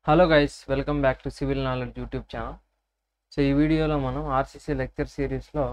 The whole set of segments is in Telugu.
hello guys welcome back to civil knowledge YouTube channel so ఈ వీడియోలో మనం ఆర్సీసీ లెక్చర్ సిరీస్లో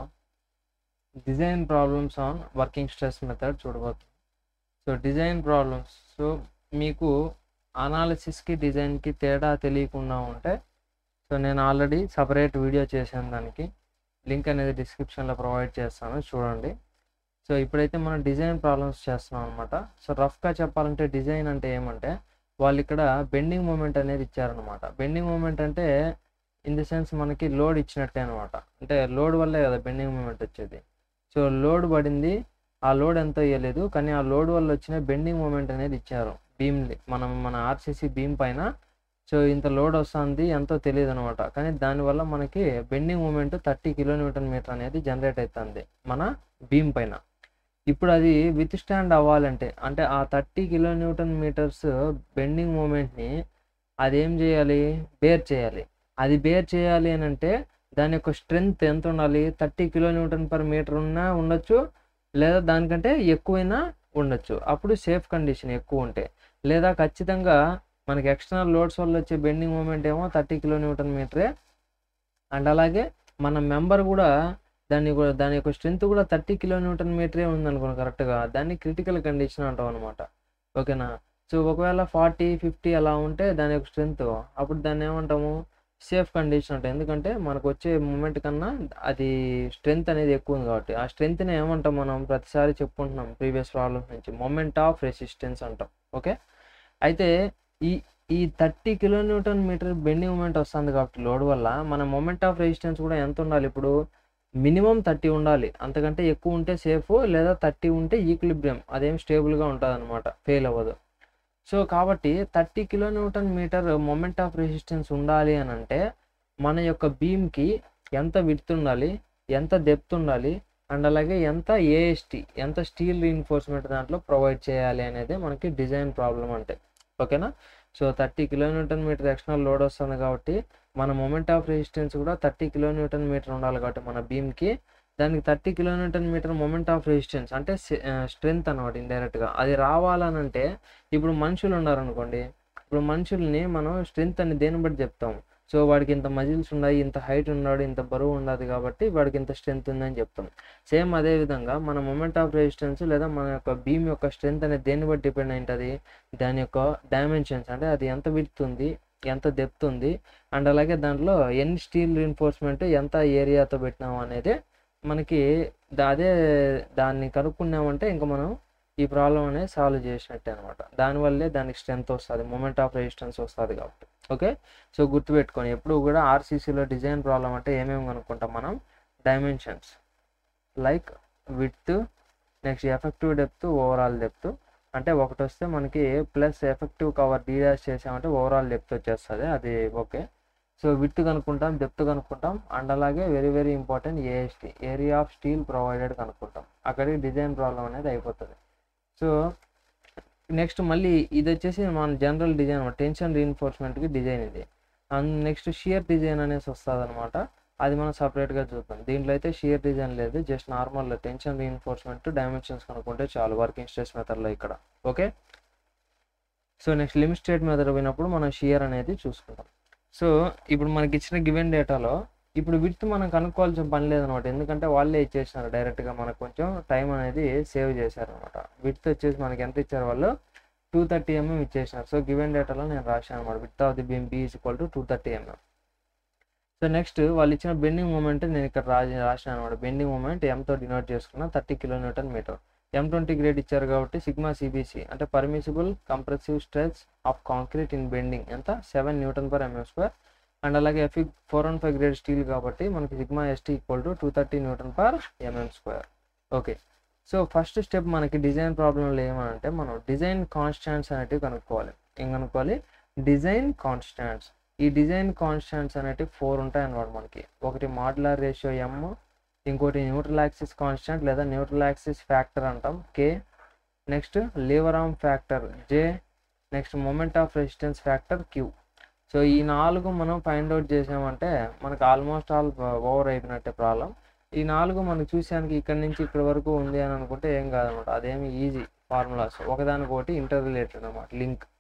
design problems on working stress method చూడబోతున్నాం సో డిజైన్ ప్రాబ్లమ్స్ సో మీకు అనాలిసిస్కి డిజైన్కి తేడా తెలియకుండా ఉంటే సో నేను ఆల్రెడీ సపరేట్ వీడియో చేశాను దానికి లింక్ అనేది డిస్క్రిప్షన్లో ప్రొవైడ్ చేస్తాను చూడండి సో ఇప్పుడైతే మనం డిజైన్ ప్రాబ్లమ్స్ చేస్తున్నాం అనమాట సో రఫ్గా చెప్పాలంటే డిజైన్ అంటే ఏమంటే వాళ్ళు ఇక్కడ బెండింగ్ మూమెంట్ అనేది ఇచ్చారనమాట బెండింగ్ మూమెంట్ అంటే ఇన్ ది సెన్స్ మనకి లోడ్ ఇచ్చినట్టే అనమాట అంటే లోడ్ వల్లే కదా బెండింగ్ మూమెంట్ వచ్చేది సో లోడ్ పడింది ఆ లోడ్ ఎంతో ఇవ్వలేదు కానీ ఆ లోడ్ వల్ల వచ్చిన బెండింగ్ మూమెంట్ అనేది ఇచ్చారు బీమ్ మనం మన ఆర్సీసీ బీమ్ పైన సో ఇంత లోడ్ వస్తుంది ఎంతో తెలియదు అనమాట కానీ దానివల్ల మనకి bending moment thirty kilometer meter అనేది జనరేట్ అవుతుంది మన బీమ్ పైన ఇప్పుడు అది విత్ స్టాండ్ అవ్వాలంటే అంటే ఆ thirty kilo newton meters bending మూమెంట్ని అది ఏం చేయాలి బేర్ చేయాలి అది బేర్ చేయాలి అని అంటే దాని యొక్క స్ట్రెంగ్త్ ఎంత ఉండాలి thirty kilo newton per meter ఉన్నా ఉండొచ్చు లేదా దానికంటే ఎక్కువైనా ఉండొచ్చు అప్పుడు సేఫ్ కండిషన్ ఎక్కువ ఉంటే లేదా ఖచ్చితంగా మనకి ఎక్స్టర్నల్ లోడ్స్ వల్ల వచ్చే బెండింగ్ మూమెంట్ ఏమో థర్టీ కిలో న్యూటన్ మీటరే అండ్ అలాగే మన మెంబర్ కూడా దాని కూడా దాని యొక్క స్ట్రెంత్ కూడా థర్టీ కిలో న్యూటన్ మీటరే ఉందనుకోండి కరెక్ట్గా దాన్ని క్రిటికల్ కండిషన్ అంటాం అనమాట ఓకేనా సో ఒకవేళ ఫార్టీ ఫిఫ్టీ అలా ఉంటే దాని యొక్క స్ట్రెంత్ అప్పుడు దాన్ని ఏమంటాము సేఫ్ కండిషన్ అంటాం ఎందుకంటే మనకు వచ్చే మూమెంట్ కన్నా అది స్ట్రెంత్ అనేది ఎక్కువ ఉంది కాబట్టి ఆ స్ట్రెంత్ని ఏమంటాం మనం ప్రతిసారి చెప్పుకుంటున్నాం ప్రీవియస్ ప్రాబ్లమ్స్ నుంచి మొమెంట్ ఆఫ్ రెసిస్టెన్స్ అంటాం ఓకే అయితే ఈ ఈ thirty kilo newton meter bending moment వస్తుంది కాబట్టి లోడ్ వల్ల మన మొమెంట్ ఆఫ్ రెసిస్టెన్స్ కూడా ఎంత ఉండాలి ఇప్పుడు మినిమం థర్టీ ఉండాలి అంతకంటే ఎక్కువ ఉంటే సేఫ్ లేదా థర్టీ ఉంటే ఈక్విలిబ్రియం అదేం స్టేబుల్గా ఉంటుంది అనమాట ఫెయిల్ అవ్వదు సో కాబట్టి thirty kilo newton meter moment of resistance ఉండాలి అని అంటే మన యొక్క బీమ్కి ఎంత విడ్త్ ఉండాలి ఎంత డెప్త్ ఉండాలి అండ్ అలాగే ఎంత ఏఎస్టీ ఎంత స్టీల్ రీఇన్ఫోర్స్మెంట్ దాంట్లో ప్రొవైడ్ చేయాలి అనేది మనకి డిజైన్ ప్రాబ్లం అంటే ఓకేనా so thirty kilo newton meter external load వస్తుంది కాబట్టి మన మొమెంట్ ఆఫ్ రెసిస్టెన్స్ కూడా థర్టీ కిలో న్యూటన్ మీటర్ ఉండాలి కాబట్టి మన బీమ్కి దానికి thirty kilo newton meter moment of resistance అంటే స్ట్రెంగ్త్ అనమాట ఇండైరెక్ట్గా అది రావాలనంటే ఇప్పుడు మనుషులు ఉన్నారనుకోండి ఇప్పుడు మనుషుల్ని మనం స్ట్రెంగ్త్ అని దేని బట్టి చెప్తాం సో వాడికి ఇంత మజిల్స్ ఉన్నాయి ఇంత హైట్ ఉన్నాడు ఇంత బరువు ఉండదు కాబట్టి వాడికి ఇంత స్ట్రెంత్ ఉందని చెప్తాం సేమ్ అదే విధంగా మన మొమెంట్ ఆఫ్ రెసిస్టెన్స్ లేదా మన యొక్క బీమ్ యొక్క స్ట్రెంత్ అనేది దేన్ని బట్టి డిపెండ్ అయింటుంది దాని యొక్క డైమెన్షన్స్ అంటే అది ఎంత విడ్త్ ఉంది ఎంత డెప్త్ ఉంది అండ్ అలాగే దాంట్లో ఎన్ని స్టీల్ రీన్ఫోర్స్మెంట్ ఎంత ఏరియాతో పెట్టినాం అనేది మనకి అదే దాన్ని కనుక్కున్నామంటే ఇంకా మనం ఈ ప్రాబ్లం అనేది సాల్వ్ చేసినట్టే అనమాట దానివల్లే దానికి స్ట్రెంత్ వస్తుంది మూమెంట్ ఆఫ్ రెసిస్టెన్స్ వస్తుంది కాబట్టి ఓకే సో గుర్తుపెట్టుకొని ఎప్పుడు కూడా ఆర్సీసీలో డిజైన్ ప్రాబ్లం అంటే ఏమేమి కనుక్కుంటాం మనం dimensions like width next effective depth overall depth అంటే ఒకటి వస్తే మనకి plus effective cover D dash చేసామంటే ఓవరాల్ డెప్త్ వచ్చేస్తుంది అది ఓకే సో విత్ కనుక్కుంటాం డెప్త్ కనుక్కుంటాం అండ్ అలాగే very very important AST area of steel provided కనుక్కుంటాం అక్కడికి డిజైన్ ప్రాబ్లం అనేది అయిపోతుంది సో నెక్స్ట్ మళ్ళీ ఇది వచ్చేసి మన జనరల్ డిజైన్ టెన్షన్ రీఎన్ఫోర్స్మెంట్కి డిజైన్ ఇది అండ్ నెక్స్ట్ షియర్ డిజైన్ అనేసి వస్తుంది అనమాట అది మనం సపరేట్గా చూద్దాం దీంట్లో అయితే షియర్ డిజైన్ లేదు just normal tension reinforcement dimensions కనుక్కుంటే చాలు వర్కింగ్ స్ట్రెస్ మెథడ్లో ఇక్కడ okay so next limit state method పోయినప్పుడు మనం షియర్ అనేది చూసుకుంటాం సో ఇప్పుడు మనకి ఇచ్చిన గివెన్ డేటాలో ఇప్పుడు విత్ మనం కనుక్కోవాల్సిన పని లేదనమాట ఎందుకంటే వాళ్ళే ఇచ్చేసినారు డైరెక్ట్గా మనకు కొంచెం టైం అనేది సేవ్ చేశారనమాట విత్ వచ్చేసి మనకి ఎంత ఇచ్చారు వాళ్ళు టూ థర్టీ ఎంఎం ఇచ్చేసినారు సో గివెన్ డేటాలో నేను రాశాను అనమాట width of the beam B is equal to two thirty mm so next వాళ్ళు ఇచ్చిన బెండింగ్ మూమెంట్ నేను ఇక్కడ రాసి రాశాను అనమాట బెండింగ్ మూమెంట్ ఎంతో డినోట్ చేసుకున్న thirty kilo newton meter M twenty grade ఇచ్చారు కాబట్టి సిగ్మా సిబిసి అంటే permissible compressive stretch of concrete in bending ఎంత seven newton per mm square and అలాగే Fe four one five grade steel కాబట్టి మనకి sigma ST equal to two thirty newton per mm square okay so first step మనకి డిజైన్ ప్రాబ్లంలో ఏమనంటే మనం డిజైన్ కాన్స్టాంట్స్ అనేటివి కనుక్కోవాలి ఏం కనుక్కోవాలి డిజైన్ కాన్స్టాంట్స్ ఈ డిజైన్ కాన్స్టాంట్స్ అనేటివి ఫోర్ ఉంటాయి అన్నమాట మనకి ఒకటి మాడ్యులర్ రేషియో ఎమ్ ఇంకోటి న్యూట్రల్ యాక్సిస్ కాన్స్టెంట్ లేదా న్యూట్రల్ యాక్సిస్ ఫ్యాక్టర్ అంటాం K next lever arm factor J next moment of resistance factor Q so ఈ నాలుగు మనం ఫైండ్ అవుట్ చేసామంటే మనకు ఆల్మోస్ట్ ఆల్ ఓవర్ అయిపోయినట్టే ప్రాబ్లం ఈ నాలుగు మనం చూసానికి ఇక్కడ నుంచి ఇక్కడ వరకు ఉంది అని అనుకుంటే ఏం కాదనమాట అదేమి ఈజీ ఫార్ములాస్ ఒకదానికొకటి ఇంటర్ రిలేటెడ్ అనమాట లింక్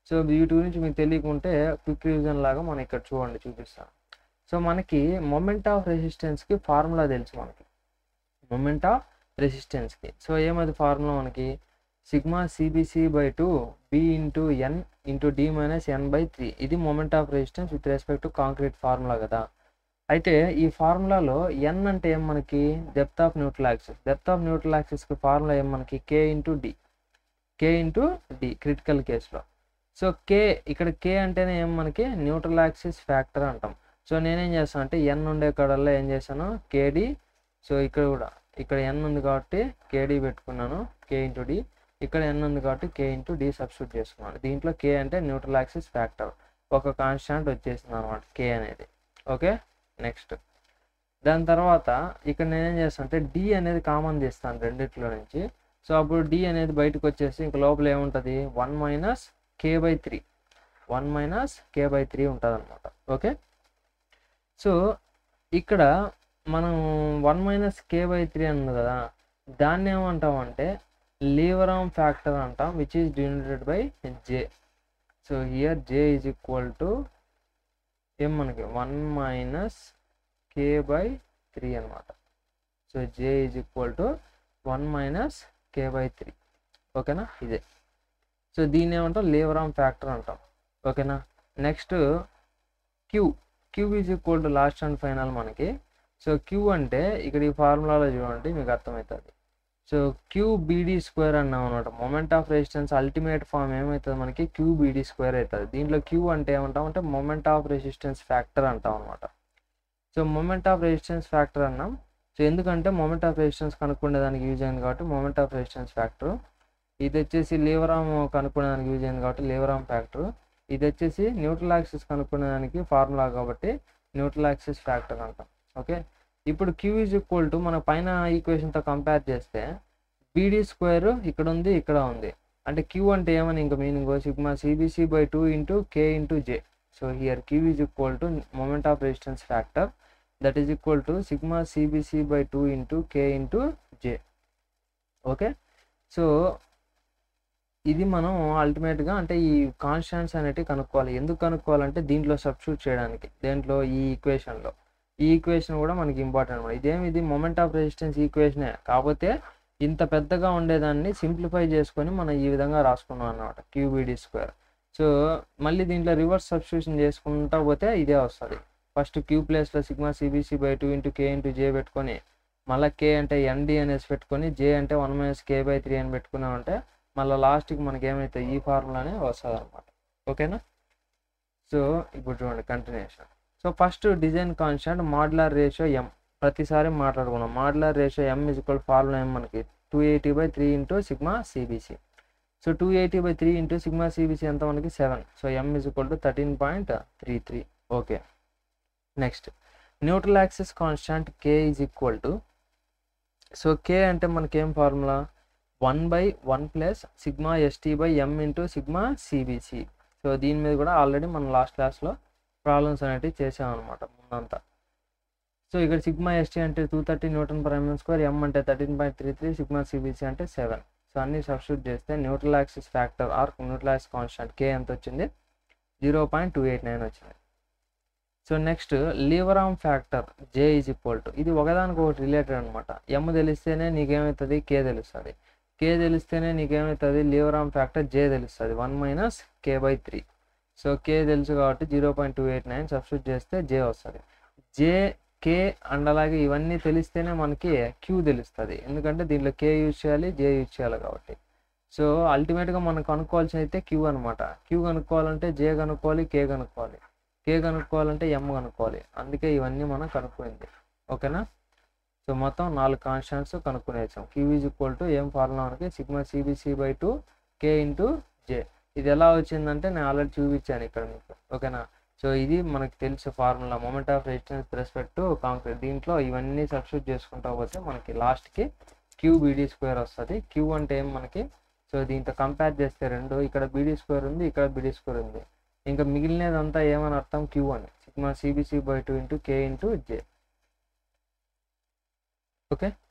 సో వీటి గురించి మీకు తెలియకుంటే క్విక్ రివిజన్ లాగా మనం ఇక్కడ చూడండి చూపిస్తాను సో మనకి మొమెంట్ ఆఫ్ రెసిస్టెన్స్కి ఫార్ములా తెలుసు మనకి మొమెంట్ ఆఫ్ రెసిస్టెన్స్కి సో ఏమది ఫార్ములా మనకి sigma CBC by two B into N into D minus N by three ఇది moment of resistance with respect to concrete formula కదా అయితే ఈ ఫార్ములాలో ఎన్ అంటే ఏం మనకి depth of neutral axis depth of neutral యాక్సిస్కి ఫార్ములా ఏం మనకి K into D K into D critical కేసులో సో కే ఇక్కడ కే అంటేనే ఏం మనకి న్యూట్రల్ యాక్సిస్ ఫ్యాక్టర్ అంటాం సో నేనేం చేస్తాను అంటే ఎన్ ఉండే కాడల్లో ఏం చేశాను కేడి సో ఇక్కడ కూడా ఇక్కడ ఎన్ ఉంది కాబట్టి కేడి పెట్టుకున్నాను కే ఇంటూ డి ఇక్కడ ఎన్ ఉంది కాబట్టి కే ఇంటూ డి సబ్స్టిట్యూట్ చేసుకున్నాను దీంట్లో కే అంటే న్యూట్రల్ యాక్సిస్ ఫ్యాక్టర్ ఒక కాన్స్టాంట్ వచ్చేసింది అనమాట కే అనేది ఓకే నెక్స్ట్ దాని తర్వాత ఇక్కడ నేనేం చేస్తాను అంటే డి అనేది కామన్ తీస్తాను రెండిట్లో నుంచి సో అప్పుడు డి అనేది బయటకు వచ్చేసి ఇంక లోపల ఏముంటుంది one minus K by three one minus K by three ఉంటుంది అనమాట ఓకే సో ఇక్కడ మనం one minus K by three అన్నది కదా దాన్ని ఏమంటాం అంటే లీవరామ్ ఫ్యాక్టర్ అంటాం which is denoted by J so here J is equal to ఏం మనకి one minus K by three అనమాట so J is equal to one minus K by three ఓకేనా ఇదే సో దీన్ని ఏమంటాం లీవరామ్ ఫ్యాక్టర్ అంటాం ఓకేనా next Q Q is equal to last and final మనకి సో క్యూ అంటే ఇక్కడ ఈ ఫార్ములాలో చూడండి మీకు అర్థమవుతుంది సో క్యూ బీడీ స్క్వేర్ అన్నాం అనమాట moment of resistance ultimate form ఏమవుతుంది మనకి క్యూ బీడీ స్క్వేర్ అవుతుంది దీంట్లో క్యూ అంటే ఏమంటాం అంటే మొమెంట్ ఆఫ్ రెసిస్టెన్స్ ఫ్యాక్టర్ అంటాం అనమాట so moment of resistance factor అన్నాం సో ఎందుకంటే మొమెంట్ ఆఫ్ రెసిస్టెన్స్ కనుక్కునేదానికి యూజ్ అయింది కాబట్టి మొమెంట్ ఆఫ్ రెసిస్టెన్స్ ఫ్యాక్టర్ ఇది వచ్చేసి లీవరామ్ కనుక్కునేదానికి యూజ్ అయింది కాబట్టి లీవరామ్ ఫ్యాక్టర్ ఇది వచ్చేసి న్యూట్రల్ యాక్సిస్ కనుక్కునేదానికి ఫార్ములా కాబట్టి న్యూట్రల్ యాక్సిస్ ఫ్యాక్టర్ అంటాం ఓకే ఇప్పుడు క్యూ ఈజ్ ఈక్వల్ టు మన పైన ఈక్వేషన్తో కంపేర్ చేస్తే బీడీ స్క్వేర్ ఇక్కడ ఉంది ఇక్కడ ఉంది అంటే క్యూ అంటే ఏమని ఇంకా meaning sigma CBC by two into K into J so here Q is equal to moment of resistance factor that is equal to sigma CBC by two into K into J okay so ఇది మనం అల్టిమేట్గా అంటే ఈ కాన్స్టాంట్స్ అనేటివి కనుక్కోవాలి ఎందుకు కనుక్కోవాలంటే దీంట్లో సబ్స్టిట్యూట్ చేయడానికి దేంట్లో ఈ ఈక్వేషన్లో ఈ ఈక్వేషన్ కూడా మనకి ఇంపార్టెంట్ అనమాట ఇదేమి ఇది మొమెంట్ ఆఫ్ రెసిస్టెన్స్ ఈక్వేషనే కాకపోతే ఇంత పెద్దగా ఉండేదాన్ని సింప్లిఫై చేసుకొని మనం ఈ విధంగా రాసుకున్నాం అనమాట క్యూబీడీ స్క్వేర్ సో మళ్ళీ దీంట్లో రివర్స్ సబ్స్టిట్యూషన్ చేసుకుంటా పోతే ఇదే వస్తుంది ఫస్ట్ క్యూ ప్లేస్లో sigma CBC by two into K into J పెట్టుకొని మళ్ళీ కే అంటే ఎన్డి అనేసి పెట్టుకొని జే అంటే one minus K by three అని పెట్టుకున్నామంటే మళ్ళీ లాస్ట్కి మనకి ఏమైతే ఈ ఫార్ములానే వస్తుంది అనమాట ఓకేనా సో ఇప్పుడు చూడండి continuation so first design constant modular ratio M ప్రతిసారి మాట్లాడుకున్నాం modular ratio M is equal formula ఏం మనకి two eighty by three into sigma CBC so two eighty by three into sigma CBC ఎంత మనకి seven so M is equal to thirteen point three three okay next neutral axis constant K is equal to so K అంటే మనకి ఏం formula one by one plus sigma ST by M into sigma CBC so దీని మీద కూడా ఆల్రెడీ మనం లాస్ట్ క్లాస్లో ప్రాబ్లమ్స్ అనేటివి చేసామన్నమాట ముందంతా సో ఇక్కడ సిగ్మా ఎస్టీ అంటే two thirty newton per mm square M అంటే thirteen point three three sigma CBC అంటే సెవెన్ సో అన్ని సబ్స్టిట్యూట్ చేస్తే neutral axis factor or neutral axis constant K ఎంత వచ్చింది zero point two eight nine వచ్చింది so next lever arm factor J is equal to ఇది ఒకదానికి ఒకటి రిలేటెడ్ అనమాట ఎమ్ తెలిస్తేనే నీకేమవుతుంది కే తెలుస్తుంది కే తెలిస్తేనే నీకేమవుతుంది లీవరామ్ ఫ్యాక్టర్ జే తెలుస్తుంది one minus K by three so K తెలుసు కాబట్టి zero point two eight nine substitute చేస్తే జే వస్తుంది జే కే అండ్ అలాగే ఇవన్నీ తెలిస్తేనే మనకి క్యూ తెలుస్తుంది ఎందుకంటే దీంట్లో కే యూజ్ చేయాలి జే యూజ్ చేయాలి కాబట్టి సో అల్టిమేట్గా మనం కనుక్కోవాల్సి అయితే క్యూ అనమాట క్యూ కనుక్కోవాలంటే జే కనుక్కోవాలి కే కనుక్కోవాలి కే కనుక్కోవాలంటే ఎమ్ కనుక్కోవాలి అందుకే ఇవన్నీ మనం కనుక్కోయింది ఓకేనా సో మొత్తం నాలుగు కాన్స్టాంట్స్ కనుక్కునేసాం క్యూ ఈజ్ ఈక్వల్ టు ఏం ఫార్ములా మనకి sigma CBC by two K into J ఇది ఎలా వచ్చిందంటే నేను ఆల్రెడీ చూపించాను ఇక్కడ మీకు ఓకేనా సో ఇది మనకి తెలుసు formula moment of resistance respect to concrete దీంట్లో ఇవన్నీ సబ్స్టిట్యూట్ చేసుకుంటా పోతే మనకి లాస్ట్కి క్యూ బీడీ స్క్వేర్ వస్తుంది క్యూ అంటే ఏం మనకి సో దీంతో కంపేర్ చేస్తే రెండు ఇక్కడ బీడీ స్క్వేర్ ఉంది ఇక్కడ బీడీ స్క్వేర్ ఉంది ఇంకా మిగిలినదంతా ఏమని అర్థం క్యూ అని sigma CBC by two into K into J okay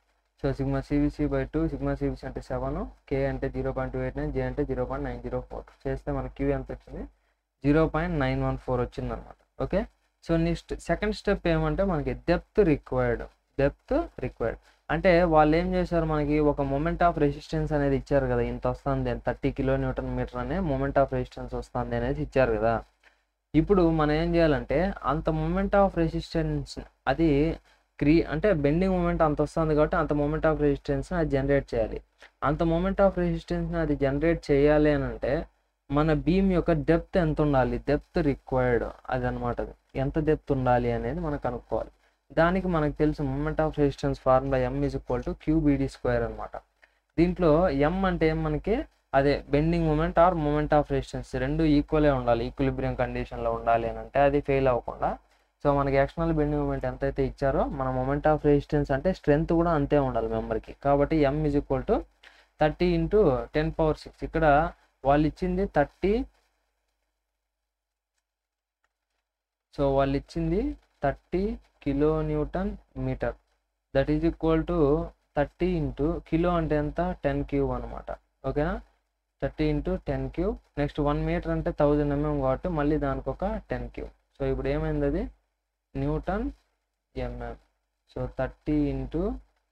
so sigma CVC by two sigma CVC అంటే సెవెన్ కే అంటే zero point two eight nine J అంటే zero point nine zero four చేస్తే మనకి క్యూ ఎంత వచ్చింది zero point nine one four వచ్చింది అనమాట okay so next second step ఏమంటే మనకి డెప్త్ రిక్వైర్డ్ డెప్త్ రిక్వైర్డ్ అంటే వాళ్ళు ఏం చేశారు మనకి ఒక మూమెంట్ ఆఫ్ రెసిస్టెన్స్ అనేది ఇచ్చారు కదా ఇంత వస్తుంది థర్టీ కిలో న్యూటన్ మీటర్ అనే మూమెంట్ ఆఫ్ రెసిస్టెన్స్ వస్తుంది అనేది ఇచ్చారు కదా ఇప్పుడు మనం ఏం చేయాలంటే అంత మూమెంట్ ఆఫ్ రెసిస్టెన్స్ అది క్రీ అంటే బెండింగ్ మూమెంట్ అంత వస్తుంది కాబట్టి అంత మూమెంట్ ఆఫ్ రెసిస్టెన్స్ అది జనరేట్ చేయాలి అంత మూమెంట్ ఆఫ్ రెసిస్టెన్స్ని అది జనరేట్ చేయాలి అని అంటే మన బీమ్ యొక్క డెప్త్ ఎంత ఉండాలి డెప్త్ రిక్వైర్డ్ అది అనమాట ఎంత డెప్త్ ఉండాలి అనేది మనం కనుక్కోవాలి దానికి మనకు తెలుసు moment of resistance formula M is equal to QBD square అనమాట దీంట్లో ఎం అంటే ఏం మనకి అదే bending moment or moment of resistance రెండు ఈక్వలే ఉండాలి ఈక్విలిబ్రియం కండిషన్లో ఉండాలి అని అంటే అది ఫెయిల్ అవ్వకుండా సో మనకి ఎక్స్టర్నల్ బెండింగ్ మూమెంట్ ఎంత అయితే ఇచ్చారో మన మూమెంట్ ఆఫ్ రెసిస్టెన్స్ అంటే స్ట్రెంత్ కూడా అంతే ఉండాలి మెంబర్కి కాబట్టి M is equal to thirty into ten power six ఇక్కడ వాళ్ళు ఇచ్చింది థర్టీ సో వాళ్ళు ఇచ్చింది thirty kilo newton meter that is equal to thirty into kilo అంటే ఎంత టెన్ క్యూబ్ అనమాట ఓకేనా thirty into ten cube next one meter అంటే థౌజండ్ ఎంఎం కాబట్టి మళ్ళీ దానికి ఒక టెన్ క్యూబ్ సో ఇప్పుడు ఏమైంది అది newton mm so thirty into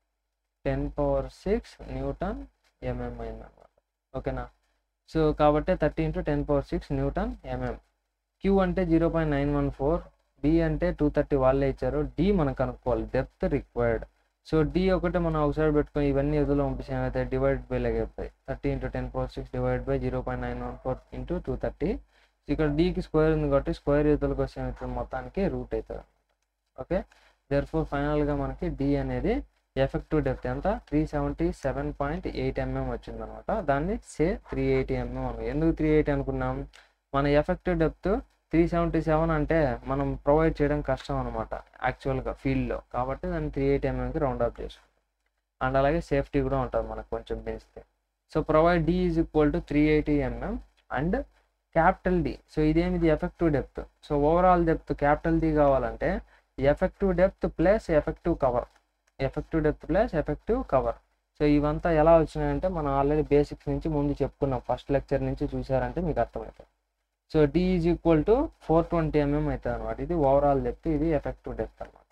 ten power six newton mm అయింది అనమాట ఓకేనా సో కాబట్టి thirty into ten power six newton mm Q అంటే zero point nine one four B అంటే టూ థర్టీ వాళ్ళే ఇచ్చారు డి మనం కనుక్కోవాలి డెప్త్ రిక్వైర్డ్ సో డి ఒకటే మనం ఒకసారి పెట్టుకొని ఇవన్నీ ఎదులో పంపించి ఏమైతే డివైడ్ బై లాగా అవుతాయి thirty into ten power six divide by zero point nine one four into two thirty ఇక్కడ డికి స్క్వేర్ ఉంది కాబట్టి స్క్వేర్ యూతలకు వచ్చే ఏమవుతుంది మొత్తానికి రూట్ అవుతుంది ఓకే దేర్ ఫోర్ ఫైనల్గా మనకి డి అనేది ఎఫెక్టివ్ డెప్త్ ఎంత three seventy seven point eight mm వచ్చింది అనమాట దాన్ని సే త్రీ ఎయిటీ ఎంఎం అను ఎందుకు త్రీ ఎయిటీ అనుకున్నాం మన effective depth three seventy seven అంటే మనం ప్రొవైడ్ చేయడం కష్టం అనమాట యాక్చువల్గా ఫీల్డ్లో కాబట్టి దాన్ని త్రీ ఎయిటీ ఎంఎంకి రౌండ్ అప్ చేసుకుంటాం అండ్ అలాగే సేఫ్టీ కూడా ఉంటుంది మనకు కొంచెం పెంచితే so provide D is equal to three eighty mm and capital D so ఇదేమిది effective depth so overall depth capital D కావాలంటే effective depth plus effective cover effective depth plus effective cover so ఇవంతా ఎలా వచ్చినాయంటే మనం ఆల్రెడీ బేసిక్స్ నుంచి ముందు చెప్పుకున్నాం ఫస్ట్ లెక్చర్ నుంచి చూసారంటే మీకు అర్థమవుతుంది so D is equal to four twenty mm అవుతుంది అనమాట ఇది ఓవరాల్ డెప్త్ ఇది ఎఫెక్టివ్ డెప్త్ అనమాట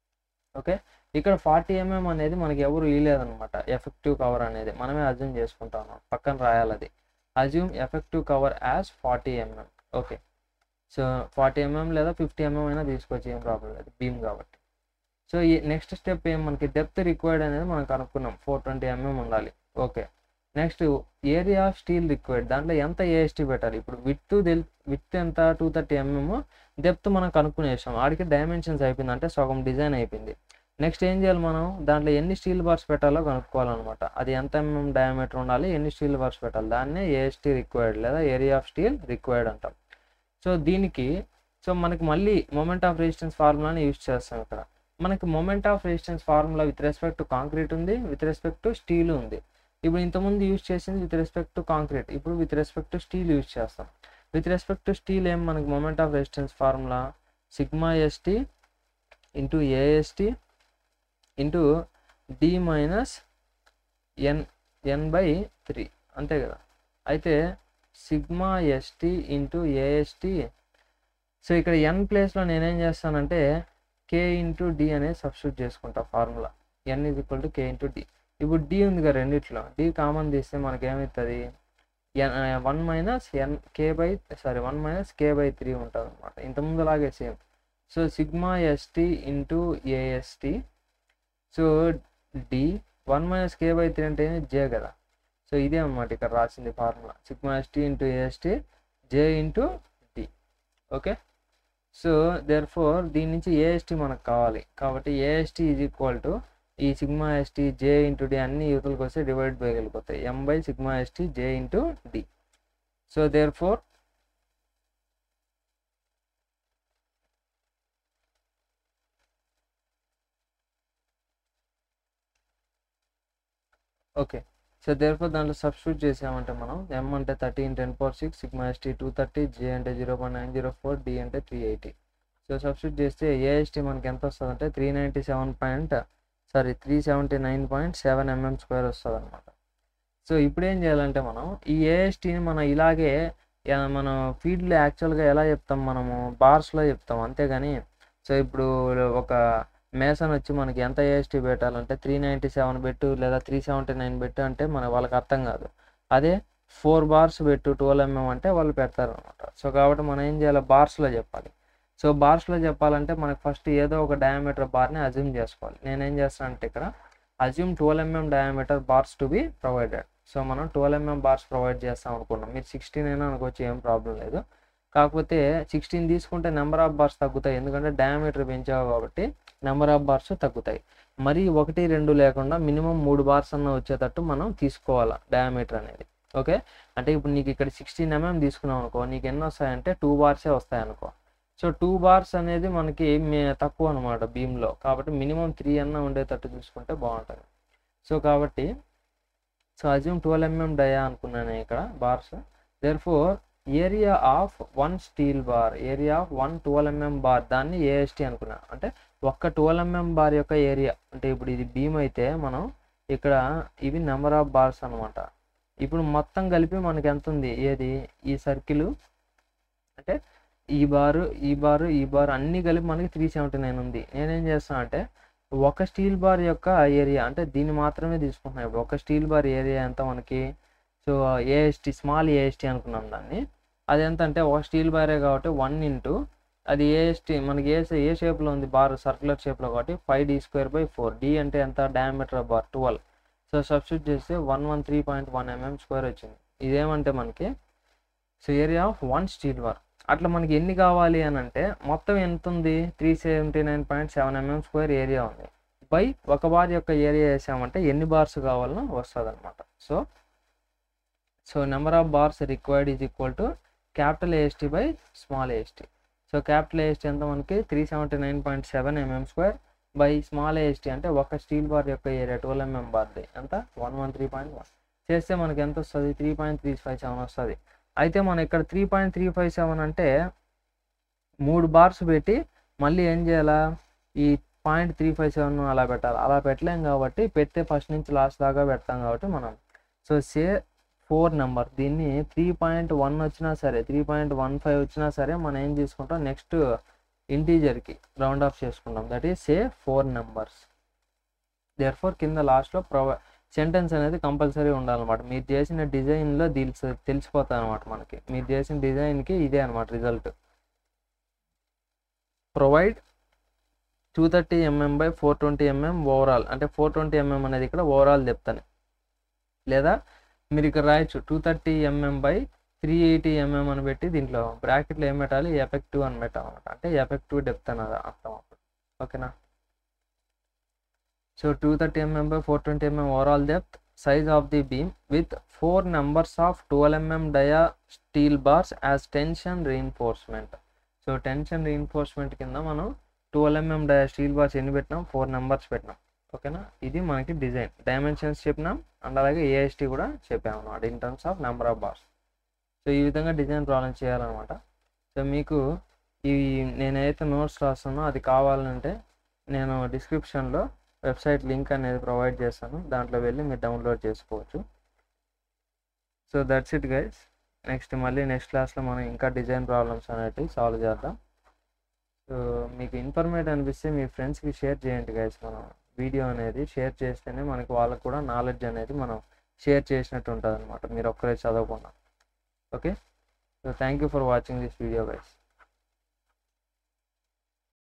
ఓకే ఇక్కడ ఫార్టీ ఎంఎం అనేది మనకి ఎవరు ఇవ్వలేదన్నమాట ఎఫెక్టివ్ కవర్ అనేది మనమే అజ్యూమ్ చేసుకుంటాం అన్నమాట పక్కన రాయాలి అది assume effective cover as forty mm okay so forty mm లేదా ఫిఫ్టీ ఎంఎం అయినా తీసుకోవచ్చు ఏం ప్రాబ్లం లేదు బీమ్ కాబట్టి సో ఈ నెక్స్ట్ స్టెప్ ఏం మనకి డెప్త్ రిక్వైర్డ్ అనేది మనం కనుక్కున్నాం ఫోర్ ట్వంటీ ఎంఎం ఉండాలి okay next area of steel required దాంట్లో ఎంత ఏఎస్టీ పెట్టాలి ఇప్పుడు విత్ తెల్ విత్ ఎంత టూ థర్టీ ఎంఎం డెప్త్ మనం కనుక్కునేసాం ఆడికి డైమెన్షన్స్ అయిపోయింది అంటే సగం డిజైన్ అయిపోయింది నెక్స్ట్ ఏం చేయాలి మనం దాంట్లో ఎన్ని స్టీల్ బార్స్ పెట్టాలో కనుక్కోవాలన్నమాట అది ఎంత ఎంఎం డయామీటర్ ఉండాలి ఎన్ని స్టీల్ బార్స్ పెట్టాలి దాన్నే ఏఎస్టీ రిక్వైర్డ్ లేదా ఏరియా ఆఫ్ స్టీల్ రిక్వైర్డ్ అంటాం సో దీనికి సో మనకి మళ్ళీ మొమెంట్ ఆఫ్ రెసిస్టెన్స్ ఫార్ములాని యూజ్ చేస్తాం ఇక్కడ మనకి moment of resistance formula with respect to concrete ఉంది విత్ రెస్పెక్ట్ టు స్టీల్ ఉంది ఇప్పుడు ఇంతకుముందు యూజ్ చేసింది విత్ రెస్పెక్ట్ టు కాంక్రీట్ ఇప్పుడు with respect to steel use చేస్తాం విత్ రెస్పెక్ట్ టు స్టీల్ ఏం మనకి moment of resistance formula sigma ST into AST into D minus N N by three అంతే కదా అయితే sigma ST into AST so ఇక్కడ ఎన్ ప్లేస్లో నేనేం చేస్తానంటే కే ఇంటూ డి అనేది సబ్స్టిట్యూట్ చేసుకుంటా formula N is equal to K into D ఇప్పుడు డి ఉంది కదా రెండిట్లో డి కామన్ తీస్తే మనకి ఏమవుతుంది N one minus N K by sorry one minus K by three ఉంటుంది అనమాట ఇంతకుముందు అలాగే same so sigma ST into AST so D one minus K by three అంటే జే కదా సో ఇదే అనమాట ఇక్కడ రాసింది formula sigma ST into AST J into D okay so therefore దీని నుంచి ఏఎస్టీ మనకు కావాలి కాబట్టి ఏఎస్టీ ఈజ్ ఈక్వల్ టు ఈ sigma ST J into D అన్ని యూతులకు వస్తే డివైడ్ బై వెళ్ళిపోతాయి M by sigma ST J into D so therefore okay so therefore దాంట్లో సబ్స్టిట్యూట్ చేసామంటే మనం ఎం అంటే thirteen ten power six sigma ST two thirty J అంటే zero point nine zero four D అంటే త్రీ ఎయిటీ సో సబ్స్టిట్యూట్ చేస్తే ఏఎస్టీ మనకి ఎంత వస్తుంది అంటే three ninety seven point sorry three seventy nine point seven mm square వస్తుంది అనమాట సో ఇప్పుడు ఏం చేయాలంటే మనం ఈ ఏఎస్టీని మనం ఇలాగే యా- మనం ఫీల్డ్లో యాక్చువల్గా ఎలా చెప్తాం మనము బార్స్లో చెప్తాం అంతేగాని సో ఇప్పుడు ఒక మేసన్ వచ్చి మనకి ఎంత ఏఎస్టీ పెట్టాలంటే త్రీ నైంటీ సెవెన్ పెట్టు లేదా త్రీ సెవెంటీ నైన్ పెట్టు అంటే మన వాళ్ళకి అర్థం కాదు అదే ఫోర్ బార్స్ పెట్టు ట్వెల్వ్ ఎంఎం అంటే వాళ్ళు పెడతారు అనమాట సో కాబట్టి మనం ఏం చేయాలి బార్స్లో చెప్పాలి సో బార్స్లో చెప్పాలంటే మనకు ఫస్ట్ ఏదో ఒక డయామీటర్ బార్ని అజ్యూమ్ చేసుకోవాలి నేనేం చేస్తాను అంటే ఇక్కడ assume twelve mm diameter bars to be provided so మనం ట్వెల్వ్ ఎంఎం బార్స్ ప్రొవైడ్ చేస్తాం అనుకున్నాం మీరు సిక్స్టీన్ అయినా అనుకోవచ్చు ఏం ప్రాబ్లం లేదు కాకపోతే సిక్స్టీన్ తీసుకుంటే నెంబర్ ఆఫ్ బార్స్ తగ్గుతాయి ఎందుకంటే డయామీటర్ పెంచావు కాబట్టి నెంబర్ ఆఫ్ బార్స్ తగ్గుతాయి మరి ఒకటి రెండు లేకుండా మినిమం మూడు బార్స్ అన్న వచ్చేటట్టు మనం తీసుకోవాలి డయామీటర్ అనేది ఓకే అంటే ఇప్పుడు నీకు ఇక్కడ సిక్స్టీన్ ఎంఎం తీసుకున్నాం అనుకో నీకు ఎన్ని వస్తాయంటే టూ బార్సే వస్తాయి అనుకో సో టూ బార్స్ అనేది మనకి మే తక్కువ అనమాట బీమ్లో కాబట్టి మినిమం త్రీ అన్న ఉండేటట్టు చూసుకుంటే బాగుంటుంది సో కాబట్టి so assume twelve mm dia అనుకున్నాను నేను ఇక్కడ bars therefore area of one steel bar area of one twelve mm bar దాన్ని ఏఎస్టీ అనుకున్నాను అంటే ఒక్క ట్వెల్వ్ ఎంఎం బార్ యొక్క ఏరియా అంటే ఇప్పుడు ఇది బీమ్ అయితే మనం ఇక్కడ ఇవి నెంబర్ ఆఫ్ బార్స్ అనమాట ఇప్పుడు మొత్తం కలిపి మనకి ఎంత ఉంది ఏది ఈ సర్కిల్ అంటే ఈ బారు ఈ బారు ఈ బార్ అన్ని కలిపి మనకి త్రీ సెవెంటీ నైన్ ఉంది నేనేం చేస్తాను అంటే ఒక స్టీల్ బార్ యొక్క ఏరియా అంటే దీన్ని మాత్రమే తీసుకుంటున్నాను ఇప్పుడు ఒక స్టీల్ బార్ ఏరియా ఎంత మనకి సో ఏఎస్టీ స్మాల్ ఏఎస్టీ అనుకున్నాం దాన్ని అది ఎంత అంటే ఒక స్టీల్ బారే కాబట్టి వన్ ఇంటూ అది ఏఎస్టీ మనకి ఏ ఏ షేప్లో ఉంది బార్ సర్క్యులర్ షేప్లో కాబట్టి five D square by four D అంటే ఎంత diameter bar twelve so substitute చేస్తే one one three point one mm square వచ్చింది ఇదేమంటే మనకి so area of one steel bar అట్లా మనకి ఎన్ని కావాలి అని అంటే మొత్తం ఎంత ఉంది three seventy nine point seven mm square area ఉంది బై ఒక బార్ యొక్క ఏరియా వేసామంటే ఎన్ని బార్స్ కావాలనో వస్తుంది అనమాట so so number of bars required is equal to capital AST by small AST so capital AST ఎంత మనకి three seventy nine point seven mm square by small AST అంటే ఒక స్టీల్ బార్ యొక్క ఏరియా ట్వెల్వ్ ఎంఎం బార్ది ఎంత one one three point one చేస్తే మనకి ఎంత వస్తుంది three point three five seven వస్తుంది అయితే మనం ఇక్కడ three point three five seven అంటే మూడు బార్స్ పెట్టి మళ్ళీ ఏం చేయాలా ఈ పాయింట్ త్రీ ఫైవ్ సెవెన్ అలా పెట్టాలి అలా పెట్టలేం కాబట్టి పెడితే ఫస్ట్ నుంచి లాస్ట్ దాకా పెడతాం కాబట్టి మనం సో సే ఫోర్ నెంబర్ దీన్ని త్రీ పాయింట్ వన్ వచ్చినా సరే త్రీ పాయింట్ వన్ ఫైవ్ వచ్చినా సరే మనం ఏం చేసుకుంటాం నెక్స్ట్ ఇంటీజర్కి రౌండ్ ఆఫ్ చేసుకుంటాం that is say four numbers therefore కింద లాస్ట్లో ప్రొవై సెంటెన్స్ అనేది కంపల్సరీ ఉండాలన్నమాట మీరు చేసిన డిజైన్లో తెలిసి తెలిసిపోతుంది అనమాట మనకి మీరు చేసిన డిజైన్కి ఇదే అనమాట result provide two thirty mm by four twenty mm overall అంటే ఫోర్ ట్వంటీ ఎంఎం అనేది ఇక్కడ ఓవరాల్ చెప్తాను లేదా మీరు ఇక్కడ రాయొచ్చు two thirty mm by three eighty mm అని పెట్టి దీంట్లో బ్రాకెట్లో ఏం పెట్టాలి ఎఫెక్టివ్ అని పెట్టాలన్నమాట అంటే ఎఫెక్టివ్ డెప్త్ అనేది అర్థం అప్పుడు ఓకేనా so two thirty mm by four twenty mm overall depth size of the beam with four numbers of 12 mm dia steel bars as tension reinforcement so tension reinforcement కింద మనం twelve mm dia steel bars ఎన్ని పెట్టినాం ఫోర్ నెంబర్స్ పెట్టినాం ఓకేనా ఇది మనకి డిజైన్ డైమెన్షన్స్ చెప్పినాం అండ్ అలాగే ఏఎస్టీ కూడా చెప్పాము అనమాట in terms of number of bars so ఈ విధంగా డిజైన్ ప్రాబ్లం చేయాలన్నమాట సో మీకు ఈ నేనైతే నోట్స్ రాస్తానో అది కావాలంటే నేను డిస్క్రిప్షన్లో వెబ్సైట్ లింక్ అనేది ప్రొవైడ్ చేస్తాను దాంట్లో వెళ్ళి మీరు డౌన్లోడ్ చేసుకోవచ్చు so that's it guys next మళ్ళీ నెక్స్ట్ క్లాస్లో మనం ఇంకా డిజైన్ ప్రాబ్లమ్స్ అనేటివి సాల్వ్ చేద్దాం సో మీకు ఇన్ఫర్మేట్ అనిపిస్తే మీ ఫ్రెండ్స్కి షేర్ చేయండి గైస్ మనం వీడియో అనేది షేర్ చేస్తేనే మనకి వాళ్ళకు కూడా నాలెడ్జ్ అనేది మనం షేర్ చేసినట్టు ఉంటుంది అనమాట మీరు ఒక్కరే చదవకుండా okay so thank you for watching this video guys